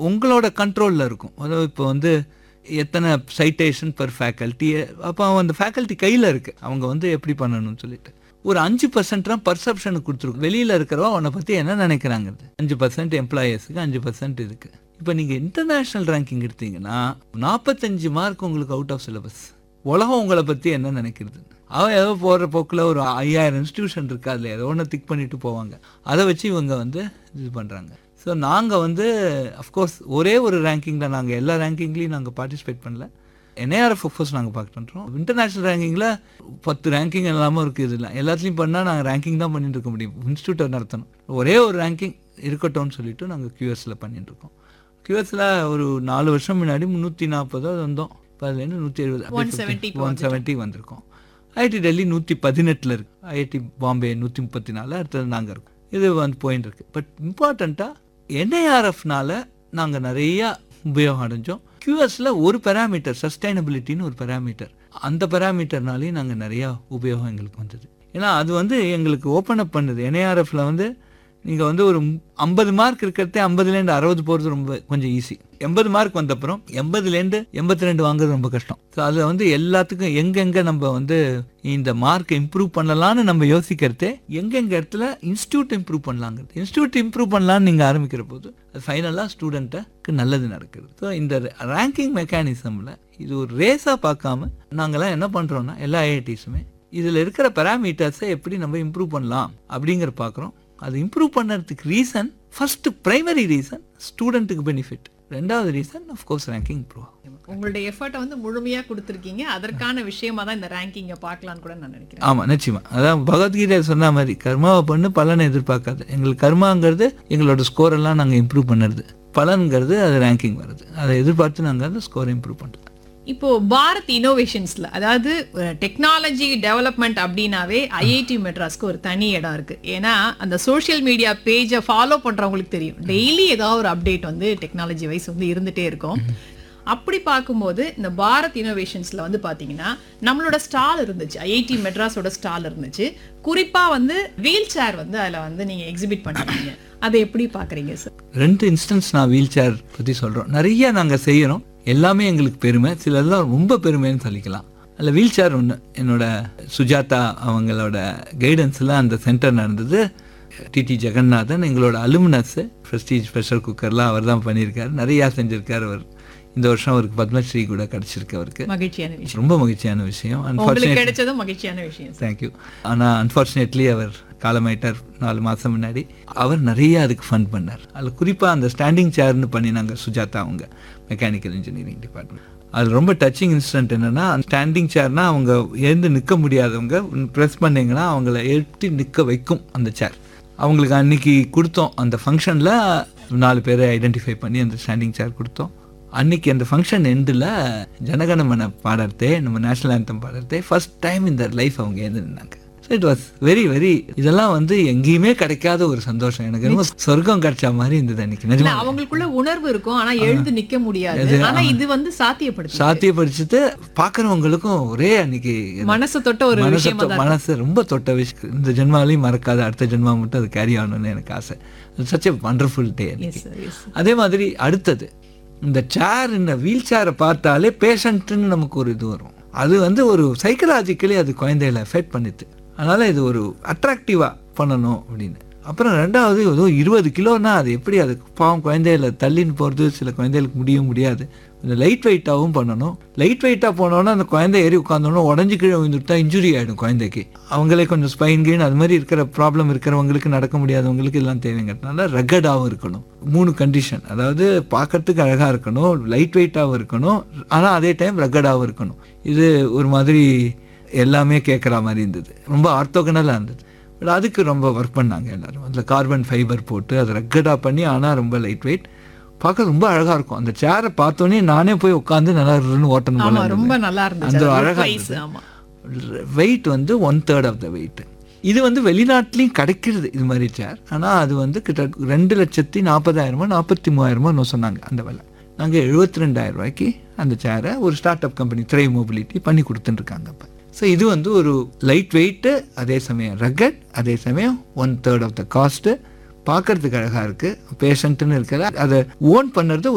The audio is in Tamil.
உங்களோட கண்ட்ரோலில் இருக்கும் அதாவது இப்போ வந்து எத்தனை சைட்டேஷன் பர் ஃபேக்கல்ட்டி அப்போ அவன் அந்த ஃபேக்கல்ட்டி கையில் இருக்குது அவங்க வந்து எப்படி பண்ணணும்னு சொல்லிட்டு ஒரு அஞ்சு பர்சன்ட் தான் பர்செப்ஷனுக்கு கொடுத்துருக்கும் வெளியில் இருக்கிறவங்க அவனை பற்றி என்ன நினைக்கிறாங்கிறது அஞ்சு பர்சன்ட் எம்ப்ளாயர்ஸுக்கு அஞ்சு பர்சன்ட் இருக்குது இப்போ நீங்கள் இன்டர்நேஷ்னல் ரேங்கிங் எடுத்தீங்கன்னா நாற்பத்தஞ்சு மார்க் உங்களுக்கு அவுட் ஆஃப் சிலபஸ் உலகம் உங்களை பற்றி என்ன நினைக்கிறது அவன் ஏதோ போகிற போக்கில் ஒரு ஐயாயிரம் இன்ஸ்டியூஷன் இருக்கு அதில் ஏதோ ஒன்று திக் பண்ணிட்டு போவாங்க அதை வச்சு இவங்க வந்து இது பண்ணுறாங்க ஸோ நாங்கள் வந்து அஃப்கோர்ஸ் ஒரே ஒரு ரேங்கிங்கில் நாங்கள் எல்லா ரேங்கிங்லேயும் நாங்கள் பார்ட்டிசிபேட் பண்ணல என்ஏஆர்எஃப் ஃபோர்ஸ் நாங்கள் பார்க்க பண்ணுறோம் இன்டர்நேஷ்னல் ரேங்கிங்கில் பத்து ரேங்கிங் எல்லாமே இருக்குது இதில் எல்லாத்துலேயும் பண்ணால் நாங்கள் ரேங்கிங் தான் பண்ணிட்டு இருக்க முடியும் இன்ஸ்டியூட்டை நடத்தணும் ஒரே ஒரு ரேங்கிங் இருக்கட்டும்னு சொல்லிட்டு நாங்கள் கியூஎஸில் பண்ணிட்டு இருக்கோம் கியூஎஸில் ஒரு நாலு வருஷம் முன்னாடி முந்நூற்றி நாற்பதோ வந்தோம் இப்போ அதுலேருந்து நூற்றி எழுபது 170 க்கு ஒன் செவன்ட்டி வந்திருக்கோம் ஐஐடி டெல்லி நூற்றி பதினெட்டில் இருக்கு ஐஐடி பாம்பே நூற்றி முப்பத்தி நாலு அடுத்தது நாங்கள் இருக்கோம் இது வந்து போயின்னு இருக்கு பட் இம்பார்ட்டண்ட்டாக என்ஐஆர்எஃப்னால நாங்கள் நிறையா உபயோகம் அடைஞ்சோம் கியூஎஸ்ல ஒரு பெராமீட்டர் சஸ்டைனபிலிட்டின்னு ஒரு பெராமீட்டர் அந்த பெராமீட்டர்னாலையும் நாங்கள் நிறையா உபயோகம் எங்களுக்கு வந்தது ஏன்னா அது வந்து எங்களுக்கு ஓப்பன் அப் பண்ணுது என்ஐஆர்எஃப்ல வந்து நீங்கள் வந்து ஒரு ஐம்பது மார்க் இருக்கிறதே ஐம்பதுலேருந்து அறுபது போகிறது ரொம்ப கொஞ்சம் ஈஸி எண்பது மார்க் வந்தப்புறம் எண்பதுலேருந்து எண்பத்தி ரெண்டு வாங்குறது ரொம்ப கஷ்டம் ஸோ அதில் வந்து எல்லாத்துக்கும் எங்கெங்கே நம்ம வந்து இந்த மார்க்கை இம்ப்ரூவ் பண்ணலாம்னு நம்ம யோசிக்கிறதே எங்கெங்க இடத்துல இன்ஸ்டியூட் இம்ப்ரூவ் பண்ணலாங்கிறது இன்ஸ்டியூட் இம்ப்ரூவ் பண்ணலாம்னு நீங்கள் ஆரம்பிக்கிற போது அது ஃபைனலாக ஸ்டூடெண்ட்டுக்கு நல்லது நடக்குது ஸோ இந்த ரேங்கிங் மெக்கானிசமில் இது ஒரு ரேஸாக பார்க்காம நாங்கள்லாம் என்ன பண்ணுறோன்னா எல்லா ஐஐடிஸுமே இதில் இருக்கிற பேராமீட்டர்ஸை எப்படி நம்ம இம்ப்ரூவ் பண்ணலாம் அப்படிங்கிற பார்க்குறோம் அது இம்ப்ரூவ் பண்ணுறதுக்கு ரீசன் ஃபர்ஸ்ட் பிரைமரி ரீசன் ஸ்டூடெண்ட்டுக்கு பெனிஃபிட் ரெண்டாவது ரீசன் கோர்ஸ் ரேங்கிங் இம்ப்ரூவ் ஆகும் உங்களுடைய எஃபர்ட்டை வந்து முழுமையா கொடுத்துருக்கீங்க அதற்கான விஷயமா தான் இந்த ரேங்கிங்கை பார்க்கலாம்னு கூட நான் நினைக்கிறேன் ஆமாம் நிச்சயமா அதான் பகவத்கீதை சொன்ன மாதிரி கர்மாவை பண்ணு பலனை எதிர்பார்க்காது எங்களுக்கு கர்மாங்கிறது எங்களோட ஸ்கோர் எல்லாம் நாங்கள் இம்ப்ரூவ் பண்ணுறது பலன்கிறது அது ரேங்கிங் வருது அதை எதிர்பார்த்து நாங்கள் அந்த ஸ்கோரை இம்ப்ரூவ் பண்ணுறோம் இப்போ பாரத் இனோவேஷன்ஸ்ல அதாவது டெக்னாலஜி டெவலப்மெண்ட் அப்படின்னாவே ஐஐடி மெட்ராஸ்க்கு ஒரு தனி இடம் இருக்கு ஏன்னா அந்த சோஷியல் மீடியா பேஜை ஃபாலோ பண்றவங்களுக்கு தெரியும் டெய்லி ஏதாவது ஒரு அப்டேட் வந்து டெக்னாலஜி வைஸ் வந்து இருந்துட்டே இருக்கும் அப்படி பார்க்கும்போது இந்த பாரத் இனோவேஷன்ஸ்ல வந்து பாத்தீங்கன்னா நம்மளோட ஸ்டால் இருந்துச்சு ஐஐடி மெட்ராஸோட ஸ்டால் இருந்துச்சு குறிப்பா வந்து வீல் சேர் வந்து அதுல வந்து நீங்க எக்ஸிபிட் பண்ணிருக்கீங்க அதை எப்படி பாக்குறீங்க சார் ரெண்டு இன்ஸ்டன்ஸ் நான் வீல் சேர் பற்றி சொல்கிறோம் நிறைய நாங்கள் செய்கிறோம் எல்லாமே எங்களுக்கு பெருமை சிலதெல்லாம் ரொம்ப பெருமைன்னு சொல்லிக்கலாம் அதில் வீல் சேர் ஒன்று என்னோட சுஜாதா அவங்களோட கைடன்ஸில் அந்த சென்டர் நடந்தது டிடி ஜெகநாதன் எங்களோட அலுமினஸ் ப்ரெஸ்டீஜ் ப்ரெஷர் குக்கர்லாம் அவர் தான் பண்ணியிருக்காரு நிறையா செஞ்சுருக்காரு அவர் இந்த வருஷம் அவருக்கு பத்மஸ்ரீ கூட கிடச்சிருக்கு அவருக்கு மகிழ்ச்சியான விஷயம் ரொம்ப மகிழ்ச்சியான விஷயம் உங்களுக்கு அன்ஃபார்ச்சுனேட் கிடைச்சதும் மகிழ்ச்சியான விஷயம் சார் தேங்க்யூ ஆனால் அன்ஃபார்ச்சுனேட்லி அவர் காலமாயிட்டார் நாலு மாதம் முன்னாடி அவர் நிறைய அதுக்கு ஃபண்ட் பண்ணார் அதில் குறிப்பாக அந்த ஸ்டாண்டிங் சேர்னு பண்ணினாங்க சுஜாதா அவங்க மெக்கானிக்கல் இன்ஜினியரிங் டிபார்ட்மெண்ட் அது ரொம்ப டச்சிங் இன்சிடென்ட் என்னென்னா ஸ்டாண்டிங் சேர்னா அவங்க எழுந்து நிற்க முடியாதவங்க ப்ரெஸ் பண்ணீங்கன்னா அவங்கள எழுப்பி நிற்க வைக்கும் அந்த சேர் அவங்களுக்கு அன்னைக்கு கொடுத்தோம் அந்த ஃபங்க்ஷனில் நாலு பேரை ஐடென்டிஃபை பண்ணி அந்த ஸ்டாண்டிங் சேர் கொடுத்தோம் அன்னைக்கு அந்த ஃபங்க்ஷன் எண்டில் ஜனகணமன பாடுறதே நம்ம நேஷனல் ஆந்தம் பாடுறதே ஃபர்ஸ்ட் டைம் இந்த லைஃப் அவங்க எழுந்து நின்னாங்க so it was very very இதெல்லாம் வந்து எங்கேயுமே கிடைக்காத ஒரு சந்தோஷம் எனக்கு ரொம்ப சொர்க்கம் கிடைச்ச மாதிரி இருந்தது அன்னைக்கு இல்ல நிஜமா அவங்களுக்குள்ள உணர்வு இருக்கும் ஆனா எழுந்து நிக்க முடியாது ஆனா இது வந்து சாத்தியப்படுத்து சாத்தியப்படுத்திட்டு பார்க்குறவங்களுக்கும் ஒரே அன்னைக்கு மனசு தொட்ட ஒரு மனசு விஷயமா தொ- மனசு ரொம்ப தொட்ட விஷயம் இந்த ஜென்மாலையும் மறக்காத அடுத்த ஜென்மா மட்டும் அது கேரி ஆகணும்னு எனக்கு ஆசை such a wonderful day yes sir yes அதே மாதிரி அடுத்தது இந்த சேர் இந்த வீல் சேரை பார்த்தாலே பேஷண்ட்டுன்னு நமக்கு ஒரு இது வரும் அது வந்து ஒரு சைக்கலாஜிக்கலி அது குழந்தைகளை எஃபெக்ட் பண்ணுது அதனால இது ஒரு அட்ராக்டிவாக பண்ணணும் அப்படின்னு அப்புறம் ரெண்டாவது ஏதோ இருபது கிலோனா அது எப்படி அது பாவம் குழந்தைகளை தள்ளின்னு போகிறது சில குழந்தைகளுக்கு முடியும் முடியாது கொஞ்சம் லைட் வெயிட்டாகவும் பண்ணணும் லைட் வெயிட்டாக போனோன்னா அந்த குழந்தை ஏறி உட்காந்தோன்னா உடஞ்சி கீழே விழுந்துட்டா இன்ஜுரி ஆகிடும் குழந்தைக்கு அவங்களே கொஞ்சம் ஸ்பைன் கீன் அது மாதிரி இருக்கிற ப்ராப்ளம் இருக்கிறவங்களுக்கு நடக்க முடியாதவங்களுக்கு எல்லாம் தேவைங்கிறதுனால ரகடாகவும் இருக்கணும் மூணு கண்டிஷன் அதாவது பார்க்கறதுக்கு அழகாக இருக்கணும் லைட் வெயிட்டாகவும் இருக்கணும் ஆனால் அதே டைம் ரகடாகவும் இருக்கணும் இது ஒரு மாதிரி எல்லாமே கேட்குற மாதிரி இருந்தது ரொம்ப ஆர்த்தோகனலாக இருந்தது பட் அதுக்கு ரொம்ப ஒர்க் பண்ணாங்க எல்லாரும் அதில் கார்பன் ஃபைபர் போட்டு அதை ரக்கடாக பண்ணி ஆனால் ரொம்ப லைட் வெயிட் பார்க்க ரொம்ப அழகாக இருக்கும் அந்த சேரை பார்த்தோன்னே நானே போய் உட்காந்து நல்லா இருன்னு ஓட்டணும் போல ஆமா இருந்தது. ரொம்ப நல்லா இருந்துச்சு அந்த அது look அழகா wise, இருந்தது. ஆமா வெயிட் வந்து one third of the weight இது வந்து வெளிநாட்டிலையும் கிடைக்கிறது இது மாதிரி சேர் ஆனால் அது வந்து கிட்ட ரெண்டு லட்சத்தி நாற்பதாயிரமோ நாற்பத்தி மூவாயிரமோ சொன்னாங்க அந்த விலை நாங்கள் எழுபத்தி ரெண்டாயிரம் ரூபாய்க்கு அந்த சேரை ஒரு ஸ்டார்ட் அப் கம்பெனி த்ரை மொபிலிட்டி பண்ணி கொடுத்துட்டுருக்காங்க இப்போ ஸோ இது வந்து ஒரு லைட் வெயிட்டு அதே சமயம் ரகட் அதே சமயம் one third of the cost பார்க்கறதுக்கு அழகாக இருக்குது பேஷண்ட்டுன்னு இருக்கிற அதை ஓன் பண்ணுறது